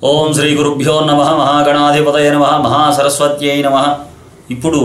ఓం శ్రీ గురుభ్యో నమ మహాగణాధిపతయ నమ మహాసరస్వత్యై నమ ఇప్పుడు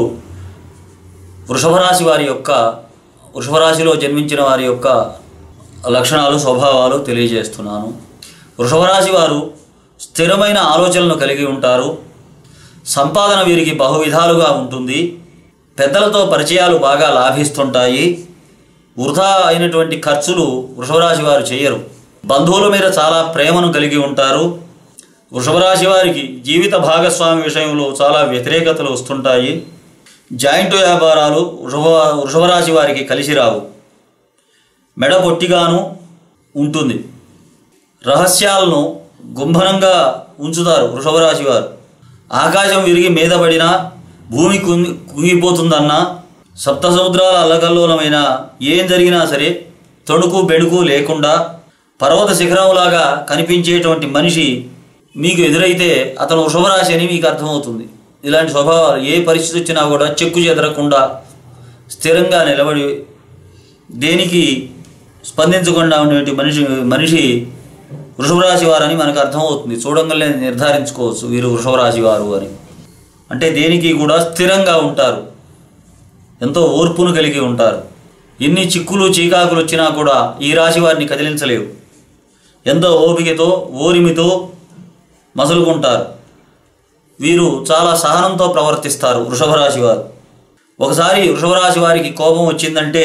వృషభ రాశి వారి యొక్క వృషభ రాశిలో జన్మించిన వారి యొక్క లక్షణాలు స్వభావాలు తెలియజేస్తున్నాను వృషభ రాశి వారు స్థిరమైన ఆలోచనలు కలిగి ఉంటారు సంపాదన వీరికి బహువిధాలుగా ఉంటుంది పెద్దలతో పరిచయాలు బాగా లాభిస్తుంటాయి వృధా అయినటువంటి ఖర్చులు వృషభరాశి వారు చేయరు బంధువుల మీద చాలా ప్రేమను కలిగి ఉంటారు వృషభరాశి వారికి జీవిత భాగస్వామి విషయంలో చాలా వ్యతిరేకతలు వస్తుంటాయి జాయింట్ వ్యాపారాలు వృషభ వృషభరాశి వారికి కలిసి రావు మెడ పొట్టిగాను ఉంటుంది రహస్యాలను గుంభనంగా ఉంచుతారు వృషభరాశి వారు ఆకాశం విరిగి మీద పడినా భూమి కుంగి కుంగిపోతుందన్నా సప్త సముద్రాల అల్లకల్లోలమైన ఏం జరిగినా సరే తణుకు బెణుకు లేకుండా పర్వత శిఖరంలాగా కనిపించేటువంటి మనిషి మీకు ఎదురైతే అతను వృషభరాశి అని మీకు అర్థమవుతుంది ఇలాంటి స్వభావాలు ఏ పరిస్థితి వచ్చినా కూడా చెక్కు చెదరకుండా స్థిరంగా నిలబడి దేనికి స్పందించకుండా ఉండేటువంటి మనిషి మనిషి వృషభరాశి వారని మనకు అర్థమవుతుంది చూడంగానే నిర్ధారించుకోవచ్చు వీరు వృషభరాశి వారు అని అంటే దేనికి కూడా స్థిరంగా ఉంటారు ఎంతో ఓర్పును కలిగి ఉంటారు ఎన్ని చిక్కులు చీకాకులు వచ్చినా కూడా ఈ రాశి వారిని కదిలించలేవు ఎంతో ఓపికతో ఓరిమితో మసలుకుంటారు వీరు చాలా సహనంతో ప్రవర్తిస్తారు వృషభ రాశి వారు ఒకసారి వృషభ రాశి వారికి కోపం వచ్చిందంటే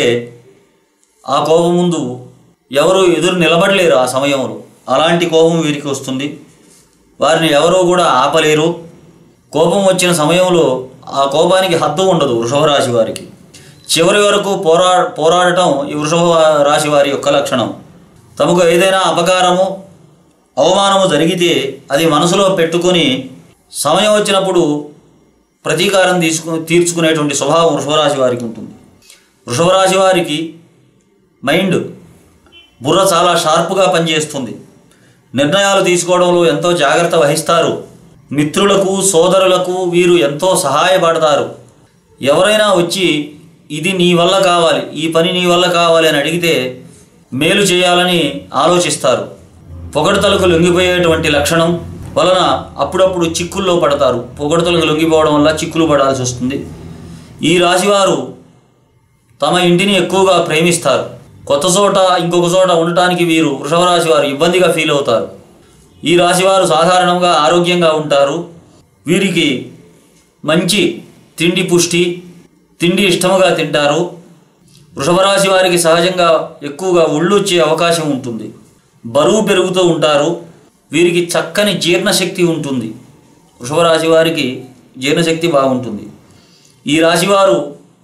ఆ కోపం ముందు ఎవరు ఎదురు నిలబడలేరు ఆ సమయంలో అలాంటి కోపం వీరికి వస్తుంది వారిని ఎవరూ కూడా ఆపలేరు కోపం వచ్చిన సమయంలో ఆ కోపానికి హద్దు ఉండదు వృషభ రాశి వారికి చివరి వరకు పోరా పోరాడటం ఈ వృషభ రాశి వారి యొక్క లక్షణం తమకు ఏదైనా అపకారము అవమానము జరిగితే అది మనసులో పెట్టుకొని సమయం వచ్చినప్పుడు ప్రతీకారం తీసుకు తీర్చుకునేటువంటి స్వభావం వృషభరాశి వారికి ఉంటుంది వృషభరాశి వారికి మైండ్ బుర్ర చాలా షార్ప్గా పనిచేస్తుంది నిర్ణయాలు తీసుకోవడంలో ఎంతో జాగ్రత్త వహిస్తారు మిత్రులకు సోదరులకు వీరు ఎంతో సహాయపడతారు ఎవరైనా వచ్చి ఇది నీ వల్ల కావాలి ఈ పని నీ వల్ల కావాలి అని అడిగితే మేలు చేయాలని ఆలోచిస్తారు పొగడతలకు లొంగిపోయేటువంటి లక్షణం వలన అప్పుడప్పుడు చిక్కుల్లో పడతారు పొగడతలకు లొంగిపోవడం వల్ల చిక్కులు పడాల్సి వస్తుంది ఈ రాశివారు తమ ఇంటిని ఎక్కువగా ప్రేమిస్తారు కొత్త చోట ఇంకొక చోట ఉండటానికి వీరు వృషభ రాశి వారు ఇబ్బందిగా ఫీల్ అవుతారు ఈ రాశివారు సాధారణంగా ఆరోగ్యంగా ఉంటారు వీరికి మంచి తిండి పుష్టి తిండి ఇష్టముగా తింటారు వృషభ రాశి వారికి సహజంగా ఎక్కువగా ఒళ్ళు వచ్చే అవకాశం ఉంటుంది బరువు పెరుగుతూ ఉంటారు వీరికి చక్కని జీర్ణశక్తి ఉంటుంది వృషభ రాశి వారికి జీర్ణశక్తి బాగుంటుంది ఈ రాశివారు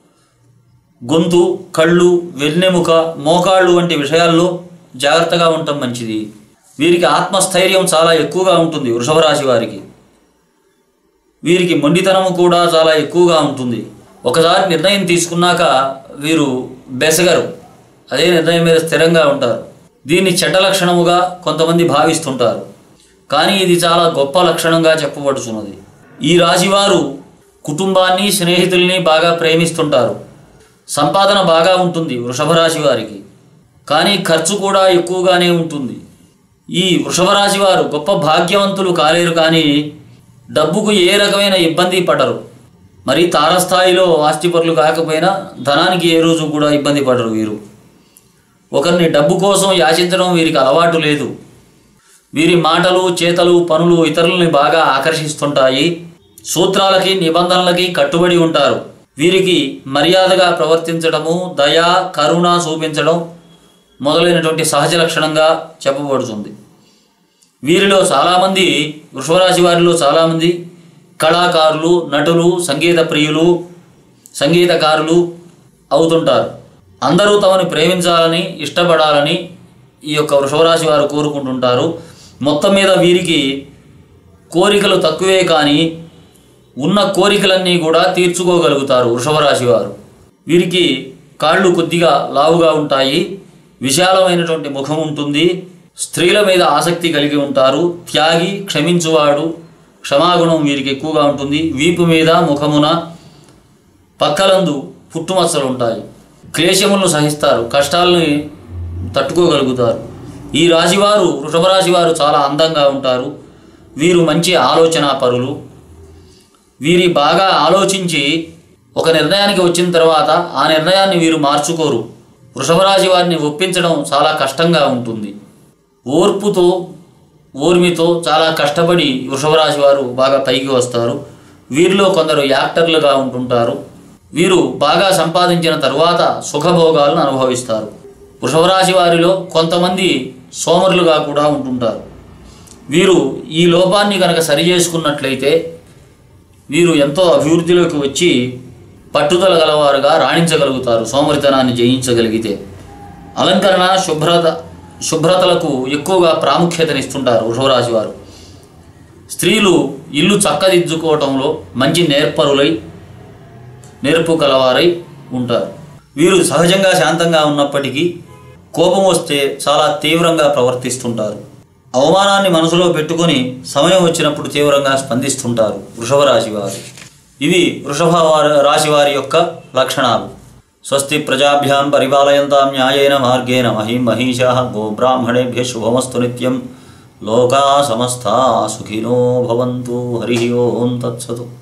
గొంతు కళ్ళు వెన్నెముక మోకాళ్ళు వంటి విషయాల్లో జాగ్రత్తగా ఉండటం మంచిది వీరికి ఆత్మస్థైర్యం చాలా ఎక్కువగా ఉంటుంది వృషభ రాశి వారికి వీరికి మొండితనము కూడా చాలా ఎక్కువగా ఉంటుంది ఒకసారి నిర్ణయం తీసుకున్నాక వీరు బెసగరు అదే నిర్ణయం మీద స్థిరంగా ఉంటారు దీన్ని చెడ్డ లక్షణముగా కొంతమంది భావిస్తుంటారు కానీ ఇది చాలా గొప్ప లక్షణంగా చెప్పబడుతున్నది ఈ రాశివారు కుటుంబాన్ని స్నేహితుల్ని బాగా ప్రేమిస్తుంటారు సంపాదన బాగా ఉంటుంది వృషభ రాశి వారికి కానీ ఖర్చు కూడా ఎక్కువగానే ఉంటుంది ఈ వృషభ రాశి వారు గొప్ప భాగ్యవంతులు కాలేరు కానీ డబ్బుకు ఏ రకమైన ఇబ్బంది పడరు మరి తారస్థాయిలో ఆస్తిపరులు కాకపోయినా ధనానికి ఏ రోజు కూడా ఇబ్బంది పడరు వీరు ఒకరిని డబ్బు కోసం యాచించడం వీరికి అలవాటు లేదు వీరి మాటలు చేతలు పనులు ఇతరులని బాగా ఆకర్షిస్తుంటాయి సూత్రాలకి నిబంధనలకి కట్టుబడి ఉంటారు వీరికి మర్యాదగా ప్రవర్తించడము దయ కరుణ చూపించడం మొదలైనటువంటి సహజ లక్షణంగా చెప్పబడుతుంది వీరిలో చాలామంది వృషభరాశి వారిలో చాలామంది కళాకారులు నటులు సంగీత ప్రియులు సంగీతకారులు అవుతుంటారు అందరూ తమని ప్రేమించాలని ఇష్టపడాలని ఈ యొక్క వృషభరాశి వారు కోరుకుంటుంటారు మొత్తం మీద వీరికి కోరికలు తక్కువే కానీ ఉన్న కోరికలన్నీ కూడా తీర్చుకోగలుగుతారు వృషభరాశి వారు వీరికి కాళ్ళు కొద్దిగా లావుగా ఉంటాయి విశాలమైనటువంటి ముఖం ఉంటుంది స్త్రీల మీద ఆసక్తి కలిగి ఉంటారు త్యాగి క్షమించువాడు క్షమాగుణం వీరికి ఎక్కువగా ఉంటుంది వీపు మీద ముఖమున పక్కలందు పుట్టుమచ్చలు ఉంటాయి క్లేశములను సహిస్తారు కష్టాలని తట్టుకోగలుగుతారు ఈ రాశివారు వృషభ రాశి వారు చాలా అందంగా ఉంటారు వీరు మంచి ఆలోచన పరులు వీరి బాగా ఆలోచించి ఒక నిర్ణయానికి వచ్చిన తర్వాత ఆ నిర్ణయాన్ని వీరు మార్చుకోరు వృషభ రాశి వారిని ఒప్పించడం చాలా కష్టంగా ఉంటుంది ఓర్పుతో ఓర్మితో చాలా కష్టపడి వృషభ రాశి వారు బాగా పైకి వస్తారు వీరిలో కొందరు యాక్టర్లుగా ఉంటుంటారు వీరు బాగా సంపాదించిన తరువాత సుఖభోగాలను అనుభవిస్తారు వృషభ రాశి వారిలో కొంతమంది సోమరులుగా కూడా ఉంటుంటారు వీరు ఈ లోపాన్ని కనుక సరి చేసుకున్నట్లయితే వీరు ఎంతో అభివృద్ధిలోకి వచ్చి పట్టుదల గలవారుగా రాణించగలుగుతారు సోమరితనాన్ని జయించగలిగితే అలంకరణ శుభ్రత శుభ్రతలకు ఎక్కువగా ప్రాముఖ్యతనిస్తుంటారు వృషభరాశి వారు స్త్రీలు ఇల్లు చక్కదిద్దుకోవటంలో మంచి నేర్పరులై నేర్పు కలవారై ఉంటారు వీరు సహజంగా శాంతంగా ఉన్నప్పటికీ కోపం వస్తే చాలా తీవ్రంగా ప్రవర్తిస్తుంటారు అవమానాన్ని మనసులో పెట్టుకొని సమయం వచ్చినప్పుడు తీవ్రంగా స్పందిస్తుంటారు వృషభ రాశి వారు ఇవి వృషభ వారి రాశి వారి యొక్క లక్షణాలు స్వస్తి ప్రజాభ్యాం పరిపాలయంతాం న్యాయేన మార్గేణ మహిం మహిషా గోబ్రాహ్మణేభ్య శుభమస్తు నిత్యం లోకా సమస్తా సుఖినో భవంతు హరి ఓం తత్సతు